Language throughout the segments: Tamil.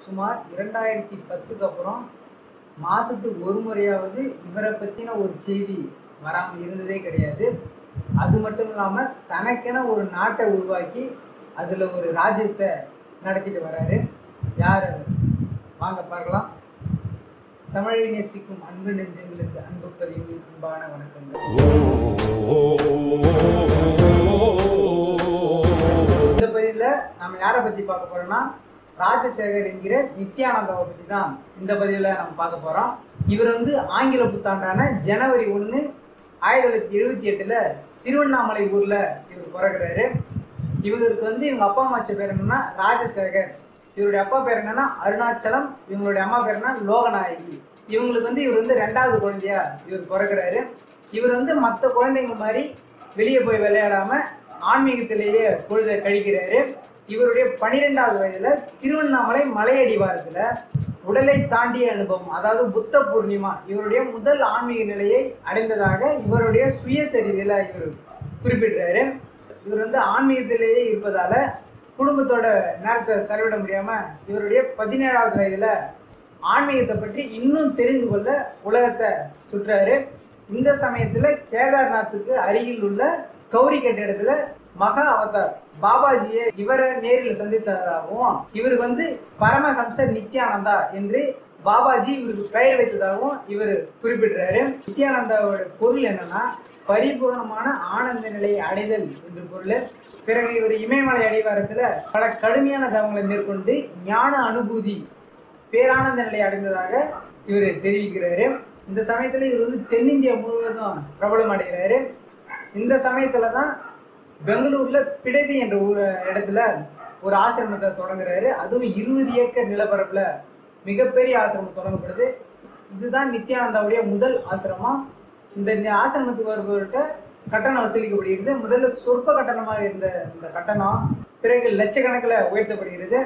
சுமார் இரண்டாயிரத்தி பத்துக்கு அப்புறம் மாதத்துக்கு ஒரு முறையாவது இவரை பற்றின ஒரு செய்தி வராமல் இருந்ததே கிடையாது அது மட்டும் இல்லாமல் தனக்கென ஒரு நாட்டை உருவாக்கி அதில் ஒரு ராஜ்யத்தை நடத்திட்டு வராரு யார் அவர் வாங்க பார்க்கலாம் தமிழை நேசிக்கும் அன்பு நெஞ்சங்களுக்கு அன்பு பதிவு அன்பான வணக்கங்கள் இந்த பதிவில் நம்ம யாரை பற்றி பார்க்க போறோம்னா ராஜசேகர் என்கிற நித்யானந்தாவை பற்றி தான் இந்த பதிவில் நம்ம பார்க்க போகிறோம் இவர் வந்து ஆங்கில புத்தாண்டான ஜனவரி ஒன்று ஆயிரத்தி தொள்ளாயிரத்தி எழுபத்தி எட்டில் திருவண்ணாமலை ஊரில் இவர் பிறகுறாரு இவருக்கு வந்து இவங்க அப்பா அம்மா வச்ச பேர் என்னன்னா ராஜசேகர் இவருடைய அப்பா பேர் என்னன்னா அருணாச்சலம் இவங்களுடைய அம்மா பேர் என்ன லோகநாயகி இவங்களுக்கு வந்து இவர் வந்து ரெண்டாவது குழந்தையா இவர் பிறகுறாரு இவர் வந்து மற்ற குழந்தைங்க மாதிரி வெளியே போய் விளையாடாம ஆன்மீகத்திலேயே பொழுதை கழிக்கிறாரு இவருடைய பனிரெண்டாவது வயதுல திருவண்ணாமலை மலையடிவாரத்துல உடலை தாண்டிய அனுபவம் அதாவது புத்த பூர்ணிமா இவருடைய முதல் ஆன்மீக நிலையை அடைந்ததாக இவருடைய சுயசரிதையில இவர் குறிப்பிடுறாரு இவர் வந்து ஆன்மீகத்திலேயே இருப்பதால குடும்பத்தோட நேரத்தை செலவிட முடியாம இவருடைய பதினேழாவது வயதுல ஆன்மீகத்தை பற்றி இன்னும் தெரிந்து கொள்ள உலகத்தை சுற்றுறாரு இந்த சமயத்துல கேதார்நாத்துக்கு அருகில் உள்ள கௌரி கட்டிடத்துல மகா அவதார் பாபாஜியை இவரை நேரில் சந்தித்ததாகவும் இவருக்கு வந்து பரமஹம்ச நித்யானந்தா என்று பாபாஜி இவருக்கு பெயர் வைத்ததாகவும் இவர் குறிப்பிடுறாரு நித்யானந்தாவோட பொருள் என்னன்னா பரிபூர்ணமான ஆனந்த நிலையை அடைதல் என்று பொருள் பிறகு இவர் இமயமலை அடிவாரத்துல பல கடுமையான தவங்களை மேற்கொண்டு ஞான அனுபூதி பேரானந்த நிலை அடைந்ததாக இவர் தெரிவிக்கிறாரு இந்த சமயத்துல இவர் வந்து தென்னிந்தியா முழுவதும் பிரபலம் அடைகிறாரு இந்த சமயத்துல தான் பெங்களூர்ல பிடதி என்ற ஒரு இடத்துல ஒரு ஆசிரமத்தை தொடங்குறாரு அதுவும் இருபது ஏக்கர் நிலப்பரப்புல மிகப்பெரிய ஆசிரமம் தொடங்கப்படுது இதுதான் நித்யானந்தாவுடைய முதல் ஆசிரமம் இந்த நி- ஆசிரமத்துக்கு வருபவர்கிட்ட கட்டணம் வசூலிக்கப்படுகிறது முதல்ல சொற்ப கட்டணமாக இருந்த இந்த கட்டணம் பிறகு லட்சக்கணக்கில் உயர்த்தப்படுகிறது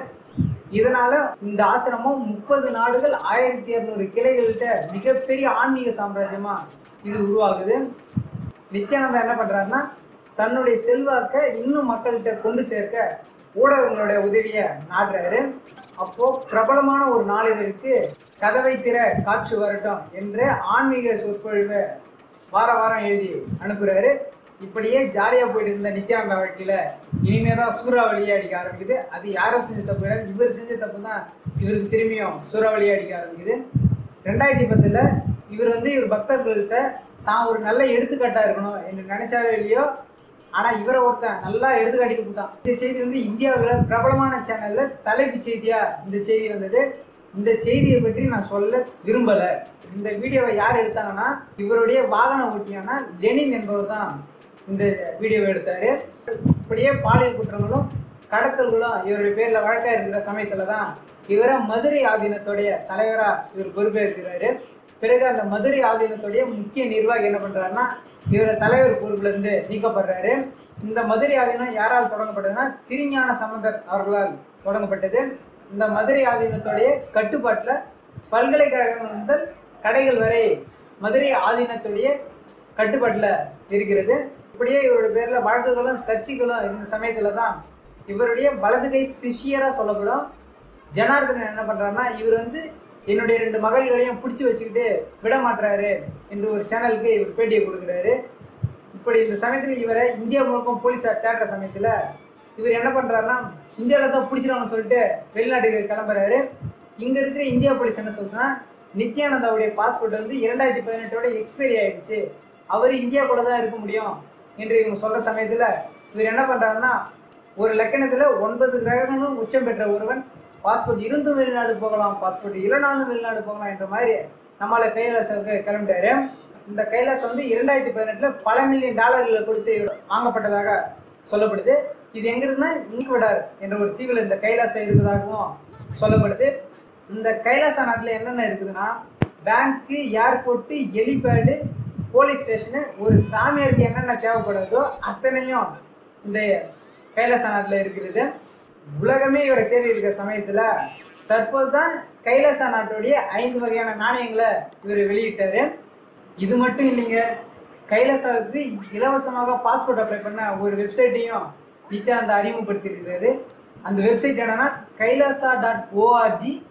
இதனால இந்த ஆசிரமம் முப்பது நாடுகள் ஆயிரத்தி இரநூறு கிளைகள்கிட்ட மிகப்பெரிய ஆன்மீக சாம்ராஜ்யமா இது உருவாகுது நித்யானந்தா என்ன பண்றாருன்னா தன்னுடைய செல்வாக்கை இன்னும் மக்கள்கிட்ட கொண்டு சேர்க்க ஊடகங்களுடைய உதவியை நாடுறாரு அப்போ பிரபலமான ஒரு நாளிதழுக்கு கதவை திற காற்று வரட்டும் என்ற ஆன்மீக சொற்பொழிவை வார வாரம் எழுதி அனுப்புறாரு இப்படியே ஜாலியாக போயிட்டு இருந்த நித்யானந்தா வாழ்க்கையில இனிமே தான் சூறாவளியே அடிக்க ஆரம்பிக்குது அது யாரோ செஞ்ச தப்பு கிடையாது இவர் செஞ்ச தப்பு தான் இவருக்கு திரும்பியும் சூறாவளியே அடிக்க ஆரம்பிக்குது ரெண்டாயிரத்தி பத்துல இவர் வந்து இவர் பக்தர்கள்ட்ட தான் ஒரு நல்ல எடுத்துக்காட்டா இருக்கணும் என்று நினைச்சாரோ இல்லையோ ஆனா இவரை ஒருத்தன் நல்லா எடுத்துக்காட்டிட்டு போட்டான் இந்த செய்தி வந்து இந்தியாவில் பிரபலமான சேனல்ல தலைப்பு செய்தியா இந்த செய்தி வந்தது இந்த செய்தியை பற்றி நான் சொல்ல விரும்பல இந்த வீடியோவை யார் எடுத்தாங்கன்னா இவருடைய வாகன ஓட்டியான லெனின் என்பவர் தான் இந்த வீடியோவை எடுத்தாரு இப்படியே பாலியல் குற்றங்களும் கடத்தல்களும் இவருடைய பேர்ல வழக்கா இருக்கிற சமயத்துல தான் இவரை மதுரை ஆதீனத்துடைய தலைவரா இவர் பொறுப்பேற்கிறாரு பிறகு அந்த மதுரை ஆதீனத்துடைய முக்கிய நிர்வாகி என்ன பண்றாருன்னா இவரை தலைவர் பொறுப்புல இருந்து நீக்கப்படுறாரு இந்த மதுரை ஆதீனம் யாரால் தொடங்கப்பட்டதுன்னா திருஞான சம்பந்தர் அவர்களால் தொடங்கப்பட்டது இந்த மதுரை ஆதீனத்துடைய கட்டுப்பாட்டுல பல்கலைக்கழகங்கள் முதல் கடைகள் வரை மதுரை ஆதீனத்துடைய கட்டுப்பாட்டுல இருக்கிறது இப்படியே இவருடைய பேர்ல வழக்குகளும் சர்ச்சைகளும் இந்த சமயத்துல தான் இவருடைய வலது கை சிஷியரா சொல்லப்படும் ஜனார்தனன் என்ன பண்றாருன்னா இவர் வந்து என்னுடைய ரெண்டு மகள்களையும் பிடிச்சி வச்சுக்கிட்டு விட மாட்டுறாரு என்று ஒரு சேனலுக்கு இவர் பேட்டியை கொடுக்குறாரு இப்படி இந்த சமயத்தில் இவரை இந்தியா முழுக்கம் போலீஸார் தேடுற சமயத்தில் இவர் என்ன பண்ணுறாருன்னா இந்தியாவில் தான் பிடிச்சிருவாங்கன்னு சொல்லிட்டு வெளிநாட்டுக்கு கிளம்புறாரு இங்கே இருக்கிற இந்தியா போலீஸ் என்ன சொல்றதுன்னா நித்யானந்தாவுடைய பாஸ்போர்ட் வந்து இரண்டாயிரத்தி பதினெட்டோட எக்ஸ்பைரி ஆயிடுச்சு அவர் இந்தியாக்குள்ள தான் இருக்க முடியும் என்று இவங்க சொல்கிற சமயத்தில் இவர் என்ன பண்ணுறாருன்னா ஒரு லக்கணத்தில் ஒன்பது கிரகங்களும் உச்சம் பெற்ற ஒருவன் பாஸ்போர்ட் இருந்தும் வெளிநாடு போகலாம் பாஸ்போர்ட் இல்லைனாலும் வெளிநாடு போகலாம் என்ற மாதிரி நம்மள கைலாசத்துக்கு கிளம்பிட்டாரு இந்த கைலாஸ் வந்து இரண்டாயிரத்தி பதினெட்டுல பல மில்லியன் டாலர்களை கொடுத்து இவர் வாங்கப்பட்டதாக சொல்லப்படுது இது எங்க இருக்குன்னா இங்குவடார் என்ற ஒரு தீவில் இந்த கைலாசம் இருப்பதாகவும் சொல்லப்படுது இந்த கைலாச நாட்டில் என்னென்ன இருக்குதுன்னா bank airport helipad police station ஒரு சாமியாருக்கு என்னென்ன தேவைப்படுதோ அத்தனையும் இந்த கைலாச நாட்டில் இருக்கிறது உலகமே இவரை தேடி இருக்கிற சமயத்தில் தற்போது தான் கைலாச நாட்டுடைய ஐந்து வகையான நாணயங்களை இவர் வெளியிட்டாரு இது மட்டும் இல்லைங்க கைலாசாவுக்கு இலவசமாக பாஸ்போர்ட் அப்ளை பண்ண ஒரு வெப்சைட்டையும் நித்யானந்தா அறிமுகப்படுத்தியிருக்கிறாரு அந்த வெப்சைட் என்னன்னா Kailasa dot ORG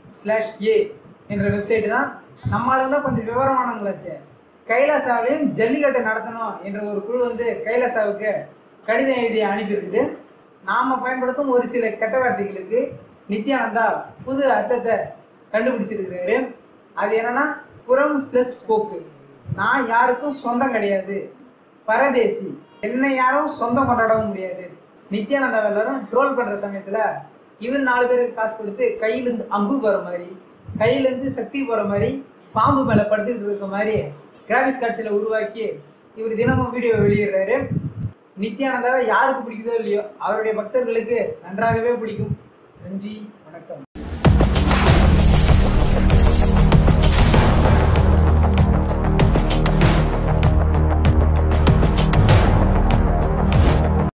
slash A என்ற வெப்சைட் தான் நம்மளால தான் கொஞ்சம் விவரமானவங்களாச்சு கைலாசாவிலையும் ஜல்லிக்கட்டு நடத்தணும் என்ற ஒரு குழு வந்து கைலாசாவுக்கு கடிதம் எழுதி அனுப்பியிருக்குது நாம பயன்படுத்தும் ஒரு சில கெட்ட வார்த்தைகளுக்கு நித்யானந்தா புது அர்த்தத்தை கண்டுபிடிச்சிருக்கிறாரு அது என்னன்னா புறம் ப்ளஸ் போக்கு நான் யாருக்கும் சொந்தம் கிடையாது பரதேசி என்னை யாரும் சொந்தம் கொண்டாடவும் முடியாது நித்யானந்தா எல்லாரும் ட்ரோல் பண்ற சமயத்துல இவர் நாலு பேருக்கு காசு கொடுத்து கையிலேருந்து அம்பு போற மாதிரி கையிலேருந்து சக்தி போற மாதிரி பாம்பு மேல படுத்துக்கிட்டு இருக்க மாதிரி கிராபிக்ஸ் காட்சியில உருவாக்கி இவர் தினமும் வீடியோ வெளியிடுறாரு நித்யானந்தாவை யாருக்கு பிடிக்குதோ இல்லையோ அவருடைய பக்தர்களுக்கு நன்றாகவே பிடிக்கும் நன்றி வணக்கம்